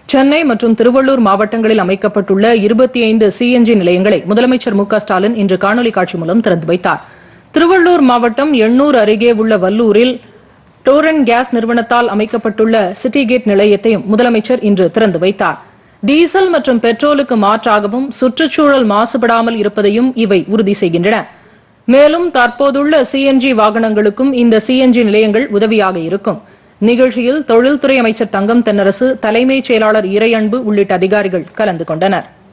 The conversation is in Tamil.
சென்னை மற்றும் திருவள்ளூர் மாவட்டங்களில் அமைக்கப்பட்டுள்ள இருபத்தி ஐந்து சிஎன்ஜி நிலையங்களை முதலமைச்சர் மு க ஸ்டாலின் இன்று காணொலி காட்சி மூலம் திறந்து வைத்தார் திருவள்ளூர் மாவட்டம் எண்ணூர் அருகே உள்ள வல்லூரில் டோரன் கேஸ் நிறுவனத்தால் அமைக்கப்பட்டுள்ள சிட்டி கேட் நிலையத்தையும் முதலமைச்சர் இன்று திறந்து வைத்தார் டீசல் மற்றும் பெட்ரோலுக்கு மாற்றாகவும் சுற்றுச்சூழல் மாசுபடாமல் இருப்பதையும் இவை உறுதி செய்கின்றன மேலும் தற்போதுள்ள சிஎன்ஜி வாகனங்களுக்கும் இந்த சிஎன்ஜி நிலையங்கள் உதவியாக இருக்கும் நிகழ்ச்சியில் தொழில்துறை அமைச்சர் தங்கம் தென்னரசு தலைமைச் செயலாளர் இறையன்பு உள்ளிட்ட அதிகாரிகள் கலந்து கொண்டனர்